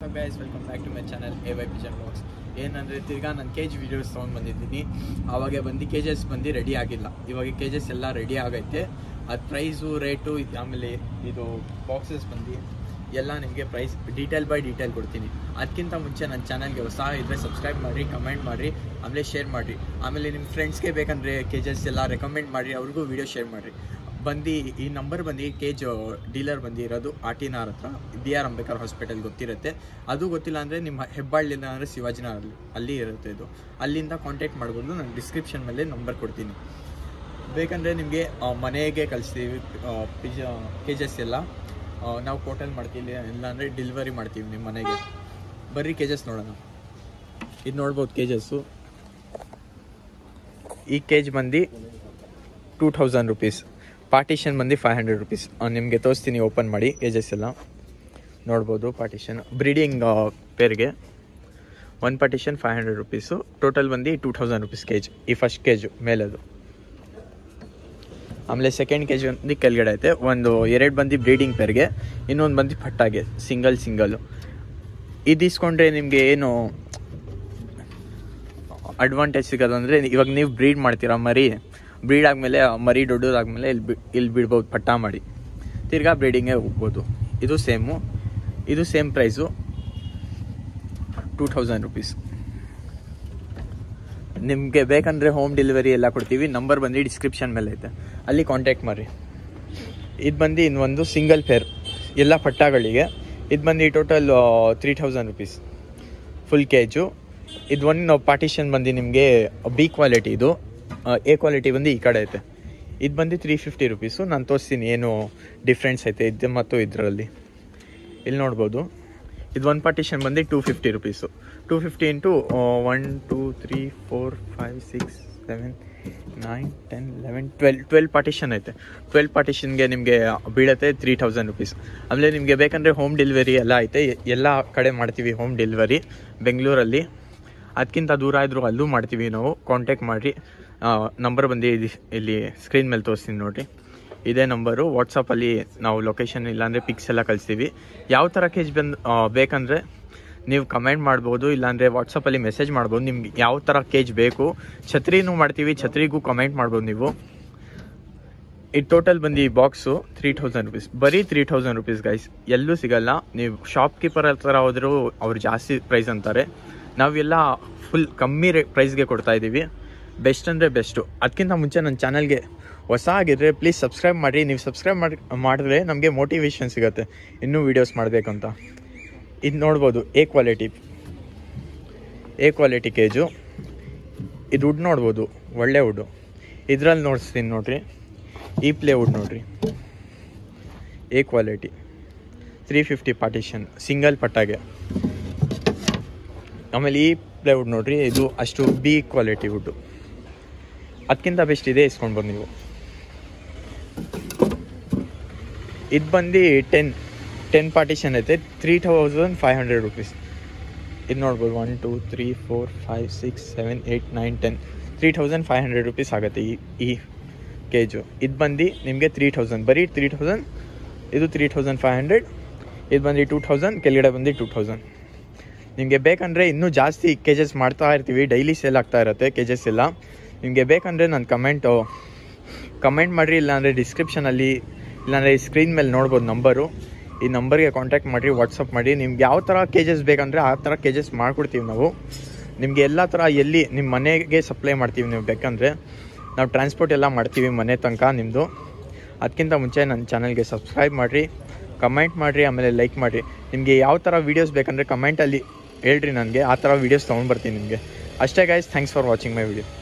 guys welcome back to my channel A Y pigeon box ಏನಂದರೆ ತಿರ್ಗಾ ನಾನು K G videos ತೊಗೊಂಡು ಬಂದಿದ್ದೀನಿ ಆವಾಗ ಬಂದು ಕೆ ಜಸ್ ಬಂದು ರೆಡಿ ಆಗಿಲ್ಲ ಇವಾಗ ಕೆ ಜಸ್ ಎಲ್ಲ ರೆಡಿ ಆಗೈತೆ ಅದು ಪ್ರೈಸು ರೇಟು ಆಮೇಲೆ ಇದು ಬಾಕ್ಸಸ್ ಬಂದು ಎಲ್ಲ ನಿಮಗೆ ಪ್ರೈಸ್ ಡೀಟೇಲ್ ಬೈ ಡೀಟೇಲ್ ಕೊಡ್ತೀನಿ ಅದಕ್ಕಿಂತ ಮುಂಚೆ ನನ್ನ ಚಾನಲ್ಗೆ ಹೊಸ ಇದ್ದರೆ ಸಬ್ಸ್ಕ್ರೈಬ್ ಮಾಡಿರಿ ಕಮೆಂಟ್ ಮಾಡಿರಿ ಆಮೇಲೆ ಶೇರ್ ಮಾಡಿರಿ ಆಮೇಲೆ ನಿಮ್ಮ ಫ್ರೆಂಡ್ಸ್ಗೆ ಬೇಕಂದರೆ ಕೆ ಜಸ್ ಎಲ್ಲ ರೆಕಮೆಂಡ್ ಮಾಡಿರಿ ಅವ್ರಿಗೂ ವೀಡಿಯೋ ಶೇರ್ ಮಾಡಿರಿ ಬಂದು ಈ ನಂಬರ್ ಬಂದು ಕೇಜ್ ಡೀಲರ್ ಬಂದಿರೋದು ಆರ್ ಟಿ ನಗರ್ ಹತ್ರ ಬಿ ಆರ್ ಅಂಬೇಡ್ಕರ್ ಹಾಸ್ಪಿಟಲ್ ಗೊತ್ತಿರುತ್ತೆ ಅದು ಗೊತ್ತಿಲ್ಲ ಅಂದರೆ ನಿಮ್ಮ ಹೆಬ್ಬಾಳಿಂದ ಅಂದರೆ ಶಿವಾಜಿನಗರ್ ಅಲ್ಲಿ ಇರುತ್ತೆ ಇದು ಅಲ್ಲಿಂದ ಕಾಂಟ್ಯಾಕ್ಟ್ ಮಾಡ್ಬೋದು ನಾನು ಡಿಸ್ಕ್ರಿಪ್ಷನ್ ಮೇಲೆ ನಂಬರ್ ಕೊಡ್ತೀನಿ ಬೇಕಂದರೆ ನಿಮಗೆ ಮನೆಗೆ ಕಳಿಸ್ತೀವಿ ಪಿಜ ಕೇಜಸ್ ಎಲ್ಲ ಆ, ನಾವು ಹೋಟೆಲ್ ಮಾಡ್ತೀವಿ ಇಲ್ಲಾಂದರೆ ಡೆಲಿವರಿ ಮಾಡ್ತೀವಿ ನಿಮ್ಮ ಮನೆಗೆ ಬರ್ರಿ ಕೇಜಸ್ ನೋಡೋಣ ಇದು ನೋಡ್ಬೋದು ಕೇಜಸ್ಸು ಈ ಕೇಜ್ ಬಂದು ಟೂ ಥೌಸಂಡ್ ರುಪೀಸ್ ಪಾರ್ಟಿಷನ್ ಬಂದು ಫೈವ್ ಹಂಡ್ರೆಡ್ ರುಪೀಸ್ ನಿಮಗೆ ತೋರಿಸ್ತೀನಿ ಓಪನ್ ಮಾಡಿ ಕೇಜಸ್ ಎಲ್ಲ ನೋಡ್ಬೋದು ಪಾರ್ಟಿಷನ್ ಬ್ರೀಡಿಂಗ್ ಪೇರ್ಗೆ one partition five hundred rupees total ಬಂದು ಟೂ ಥೌಸಂಡ್ ರುಪೀಸ್ ಕೇಜ್ ಈ ಫಸ್ಟ್ ಕೇಜು ಮೇಲದು ಆಮೇಲೆ ಸೆಕೆಂಡ್ ಕೆ ಜಿ ಬಂದು ಕೆಳಗಡೆ ಐತೆ ಒಂದು ಎರಡು ಬಂದು ಬ್ರೀಡಿಂಗ್ ಪೇರ್ಗೆ ಇನ್ನೊಂದು ಬಂದು ಪಟ್ಟಾಗೆ ಸಿಂಗಲ್ ಸಿಂಗಲ್ಲು ಇದು ಇಸ್ಕೊಂಡ್ರೆ ನಿಮಗೆ ಏನು ಅಡ್ವಾಂಟೇಜ್ ಸಿಗೋದು ಅಂದರೆ ಇವಾಗ ನೀವು ಬ್ರೀಡ್ ಮಾಡ್ತೀರಾ ಮರಿ ಬ್ರೀಡ್ ಆದಮೇಲೆ ಮರಿ ದೊಡ್ಡದಾದ್ಮೇಲೆ ಇಲ್ಲಿ ಬಿ ಇಲ್ಲಿ ಬಿಡ್ಬೋದು ಪಟ್ಟ ಮಾಡಿ ತಿರ್ಗಾ ಬ್ರೀಡಿಂಗೇ ಹೋಗ್ಬೋದು ಇದು ಸೇಮು ಇದು same price two thousand rupees ನಿಮಗೆ ಬೇಕಂದರೆ ಹೋಮ್ ಡೆಲಿವರಿ ಎಲ್ಲ ಕೊಡ್ತೀವಿ ನಂಬರ್ ಬಂದು ಡಿಸ್ಕ್ರಿಪ್ಷನ್ ಮೇಲೆ ಐತೆ ಅಲ್ಲಿ ಕಾಂಟ್ಯಾಕ್ಟ್ ಮಾಡಿ ಇದು ಬಂದು ಇನ್ನೊಂದು ಸಿಂಗಲ್ ಫೇರ್ ಎಲ್ಲ ಪಟ್ಟಗಳಿಗೆ ಇದು ಬಂದು total three thousand rupees full cage ಇದು ಒಂದು ಪಾರ್ಟಿಷನ್ ಬಂದು ನಿಮಗೆ ಬಿ ಕ್ವಾಲಿಟಿ ಇದು ಎ ಕ್ವಾಲಿಟಿ ಬಂದು ಈ ಕಡೆ ಐತೆ ಇದು ಬಂದು ತ್ರೀ ಫಿಫ್ಟಿ ರುಪೀಸು ನಾನು ತೋರಿಸ್ತೀನಿ ಏನು ಡಿಫ್ರೆನ್ಸ್ ಐತೆ ಇದು ಮತ್ತು ಇದರಲ್ಲಿ ಇಲ್ಲಿ ನೋಡ್ಬೋದು ಇದು ಒಂದು ಪಾರ್ಟಿಷನ್ ಬಂದು two fifty rupees two fifty into one two three four five six seven nine ten eleven twelve twelve partition ಐತೆ ಟ್ವೆಲ್ ಪಾರ್ಟಿಷನ್ಗೆ ನಿಮಗೆ ಬೀಳತ್ತೆ ತ್ರೀ ತೌಸಂಡ್ ರುಪೀಸ್ ಆಮೇಲೆ ನಿಮಗೆ ಬೇಕಂದರೆ ಹೋಮ್ ಡೆಲಿವರಿ ಎಲ್ಲ ಐತೆ ಎಲ್ಲ ಕಡೆ ಮಾಡ್ತೀವಿ ಹೋಮ್ ಡೆಲಿವರಿ ಬೆಂಗಳೂರಲ್ಲಿ ಅದಕ್ಕಿಂತ ದೂರ ಇದ್ದರೂ ಅಲ್ಲೂ ಮಾಡ್ತೀವಿ ನಾವು ಕಾಂಟ್ಯಾಕ್ಟ್ ಮಾಡಿರಿ ನಂಬರ್ ಬಂದು ಇಲ್ಲಿ- ಇಲ್ಲಿ ಸ್ಕ್ರೀನ್ ಮೇಲೆ ತೋರಿಸ್ತೀನಿ ನೋಡಿರಿ ಇದೇ ನಂಬರು ವಾಟ್ಸಪ್ಪಲ್ಲಿ ನಾವು ಲೊಕೇಶನ್ ಇಲ್ಲಾಂದರೆ ಪಿಕ್ಸ್ ಎಲ್ಲ ಕಳಿಸ್ತೀವಿ ಯಾವ ಥರ ಕೇಜ್ ಬಂದು ಬೇಕಂದರೆ ನೀವು ಕಮೆಂಟ್ ಮಾಡ್ಬೋದು ಇಲ್ಲಾಂದರೆ ವಾಟ್ಸಪ್ಪಲ್ಲಿ ಮೆಸೇಜ್ ಮಾಡ್ಬೋದು ನಿಮ್ಗೆ ಯಾವ ಥರ ಕೇಜ್ ಬೇಕು ಛತ್ರಿನೂ ಮಾಡ್ತೀವಿ ಛತ್ರಿಗೂ ಕಮೆಂಟ್ ಮಾಡ್ಬೋದು ನೀವು ಈ ಟೋಟಲ್ ಬಂದು ಈ ಬಾಕ್ಸು ತ್ರೀ ಥೌಸಂಡ್ ರುಪೀಸ್ ಬರೀ ತ್ರೀ ಥೌಸಂಡ್ ರುಪೀಸ್ ಗೈಸ್ ಎಲ್ಲೂ ಸಿಗಲ್ಲ ನೀವು ಶಾಪ್ ಕೀಪರ್ ಹತ್ರ ಹೋದರೂ ಅವ್ರು ಜಾಸ್ತಿ ಪ್ರೈಸ್ ಅಂತಾರೆ ನಾವೆಲ್ಲ ಫುಲ್ ಕಮ್ಮಿ ರೇ ಪ್ರೈಸ್ಗೆ ಕೊಡ್ತಾ ಇದ್ದೀವಿ ಬೆಸ್ಟ್ ಅಂದರೆ ಬೆಸ್ಟು ಅದಕ್ಕಿಂತ ಮುಂಚೆ ನನ್ನ ಚಾನಲ್ಗೆ ಹೊಸ ಆಗಿದ್ರೆ ಪ್ಲೀಸ್ ಸಬ್ಸ್ಕ್ರೈಬ್ ಮಾಡಿರಿ ನೀವು ಸಬ್ಸ್ಕ್ರೈಬ್ ಮಾಡಿ ಮಾಡಿದ್ರೆ ನಮಗೆ ಮೋಟಿವೇಶನ್ ಸಿಗುತ್ತೆ ಇನ್ನೂ ವೀಡಿಯೋಸ್ ಮಾಡಬೇಕಂತ ಇದು ನೋಡ್ಬೋದು A quality A quality cage ಇದು ವುಡ್ ನೋಡ್ಬೋದು ಒಳ್ಳೆ ವುಡ್ಡು ಇದ್ರಲ್ಲಿ ನೋಡಿಸ್ತೀನಿ ನೋಡ್ರಿ ಈ ಪ್ಲೇ ವುಡ್ ನೋಡ್ರಿ A quality three fifty partition single ಪಟ್ಟಾಗೆ ಆಮೇಲೆ ಈ ಪ್ಲೇ ವುಡ್ ನೋಡ್ರಿ ಇದು ಅಷ್ಟು ಬಿ ಕ್ವಾಲಿಟಿ ವುಡ್ಡು ಅದಕ್ಕಿಂತ ಬೆಸ್ಟ್ ಇದೆ ಇಸ್ಕೊಳ್ಬೋದು ನೀವು ಇದು ಬಂದು ಟೆನ್ ಟೆನ್ ಪಾರ್ಟಿಷನ್ ಐತೆ three thousand five hundred rupees ಇದು ನೋಡ್ಬೋದು one two three four five six seven eight nine ten three thousand five hundred rupees ಆಗುತ್ತೆ ಈ ಈ ಕೇಜು ಇದು ಬಂದು ನಿಮಗೆ ತ್ರೀ ಥೌಸಂಡ್ ಬರೀ ತ್ರೀ ಥೌಸಂಡ್ ಇದು ತ್ರೀ ಥೌಸಂಡ್ ಫೈವ್ ಹಂಡ್ರೆಡ್ ಇದು ಬಂದು ಟೂ ಥೌಸಂಡ್ ಕೆಳಗಡೆ ಬಂದು ಟೂ ಥೌಸಂಡ್ ನಿಮಗೆ ಬೇಕಂದರೆ ಇನ್ನೂ ಜಾಸ್ತಿ ಕೇಜಸ್ ಮಾಡ್ತಾ ಇರ್ತೀವಿ ಡೈಲಿ ಸೇಲ್ ಆಗ್ತಾ ಇರುತ್ತೆ ಕೇಜಸ್ ಎಲ್ಲ ನಿಮಗೆ ಬೇಕಂದರೆ ನಾನು ಕಮೆಂಟು ಕಮೆಂಟ್ ಮಾಡಿರಿ ಇಲ್ಲಾಂದರೆ ಡಿಸ್ಕ್ರಿಪ್ಷನಲ್ಲಿ ಇಲ್ಲಾಂದರೆ ಈ ಸ್ಕ್ರೀನ್ ಮೇಲೆ ನೋಡ್ಬೋದು ನಂಬರು ಈ ನಂಬರ್ಗೆ ಕಾಂಟ್ಯಾಕ್ಟ್ ಮಾಡಿರಿ ವಾಟ್ಸಪ್ ಮಾಡಿ ನಿಮ್ಗೆ ಯಾವ ಥರ ಕೇಜಸ್ ಬೇಕಂದರೆ ಆ ಥರ ಕೇಜಸ್ ಮಾಡಿಕೊಡ್ತೀವಿ ನಾವು ನಿಮಗೆ ಎಲ್ಲ ಥರ ಎಲ್ಲಿ ನಿಮ್ಮ ಮನೆಗೆ ಸಪ್ಲೈ ಮಾಡ್ತೀವಿ ನೀವು ಬೇಕಂದರೆ ನಾವು ಟ್ರಾನ್ಸ್ಪೋರ್ಟ್ ಎಲ್ಲ ಮಾಡ್ತೀವಿ ಮನೆ ತನಕ ನಿಮ್ಮದು ಅದಕ್ಕಿಂತ ಮುಂಚೆ ನನ್ನ ಚಾನಲ್ಗೆ ಸಬ್ಸ್ಕ್ರೈಬ್ ಮಾಡಿರಿ ಕಮೆಂಟ್ ಮಾಡಿರಿ ಆಮೇಲೆ ಲೈಕ್ ಮಾಡಿರಿ ನಿಮಗೆ ಯಾವ ಥರ ವೀಡಿಯೋಸ್ ಬೇಕಂದರೆ ಕಮೆಂಟಲ್ಲಿ ಹೇಳ್ರಿ ನನಗೆ ಆ ಥರ ವೀಡಿಯೋಸ್ ತೊಗೊಂಡ್ಬರ್ತೀನಿ ನಿಮಗೆ ಅಷ್ಟೇ guys thanks for watching my video